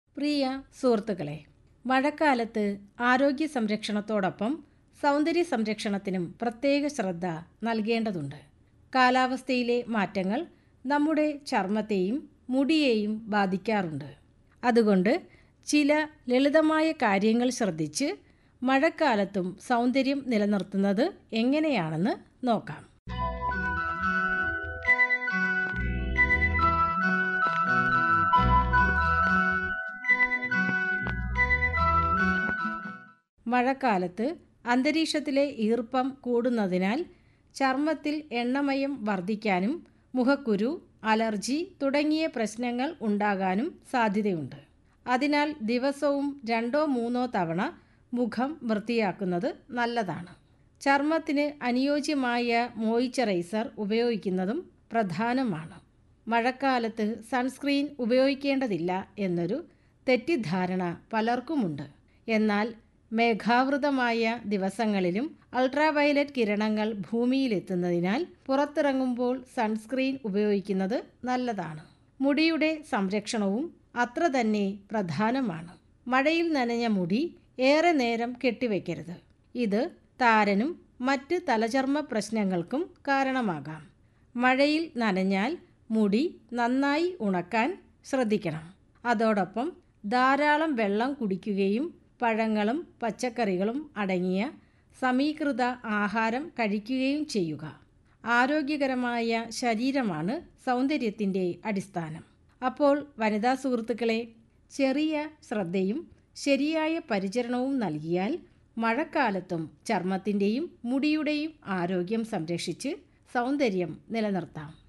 പ്രിയ സുഹൃത്തുക്കളെ മഴക്കാലത്ത് ആരോഗ്യ സംരക്ഷണത്തോടൊപ്പം സൗന്ദര്യ സംരക്ഷണത്തിനും പ്രത്യേക ശ്രദ്ധ നൽകേണ്ടതുണ്ട് കാലാവസ്ഥയിലെ മാറ്റങ്ങൾ നമ്മുടെ ചർമ്മത്തെയും മുടിയെയും ബാധിക്കാറുണ്ട് അതുകൊണ്ട് ചില ലളിതമായ കാര്യങ്ങൾ ശ്രദ്ധിച്ച് മഴക്കാലത്തും സൗന്ദര്യം നിലനിർത്തുന്നത് എങ്ങനെയാണെന്ന് നോക്കാം മഴക്കാലത്ത് അന്തരീക്ഷത്തിലെ ഈർപ്പം കൂടുന്നതിനാൽ ചർമ്മത്തിൽ എണ്ണമയം വർദ്ധിക്കാനും മുഖക്കുരു അലർജി തുടങ്ങിയ പ്രശ്നങ്ങൾ ഉണ്ടാകാനും സാധ്യതയുണ്ട് അതിനാൽ ദിവസവും രണ്ടോ മൂന്നോ തവണ മുഖം വൃത്തിയാക്കുന്നത് നല്ലതാണ് ചർമ്മത്തിന് അനുയോജ്യമായ മോയ്സ്ചറൈസർ ഉപയോഗിക്കുന്നതും പ്രധാനമാണ് മഴക്കാലത്ത് സൺസ്ക്രീൻ ഉപയോഗിക്കേണ്ടതില്ല എന്നൊരു തെറ്റിദ്ധാരണ പലർക്കുമുണ്ട് എന്നാൽ മേഘാവൃതമായ ദിവസങ്ങളിലും അൾട്രാവയലറ്റ് കിരണങ്ങൾ ഭൂമിയിലെത്തുന്നതിനാൽ പുറത്തിറങ്ങുമ്പോൾ സൺസ്ക്രീൻ ഉപയോഗിക്കുന്നത് നല്ലതാണ് മുടിയുടെ സംരക്ഷണവും അത്ര തന്നെ പ്രധാനമാണ് മഴയിൽ നനഞ്ഞ മുടി ഏറെ നേരം കെട്ടിവെക്കരുത് ഇത് താരനും മറ്റ് തലചർമ്മ പ്രശ്നങ്ങൾക്കും കാരണമാകാം മഴയിൽ നനഞ്ഞാൽ മുടി നന്നായി ഉണക്കാൻ ശ്രദ്ധിക്കണം അതോടൊപ്പം ധാരാളം വെള്ളം കുടിക്കുകയും പഴങ്ങളും പച്ചക്കറികളും അടങ്ങിയ സമീകൃത ആഹാരം കഴിക്കുകയും ചെയ്യുക ആരോഗ്യകരമായ ശരീരമാണ് സൗന്ദര്യത്തിൻ്റെ അടിസ്ഥാനം അപ്പോൾ വനിതാ സുഹൃത്തുക്കളെ ചെറിയ ശ്രദ്ധയും ശരിയായ പരിചരണവും നൽകിയാൽ മഴക്കാലത്തും ചർമ്മത്തിൻ്റെയും മുടിയുടെയും ആരോഗ്യം സംരക്ഷിച്ച് സൗന്ദര്യം നിലനിർത്താം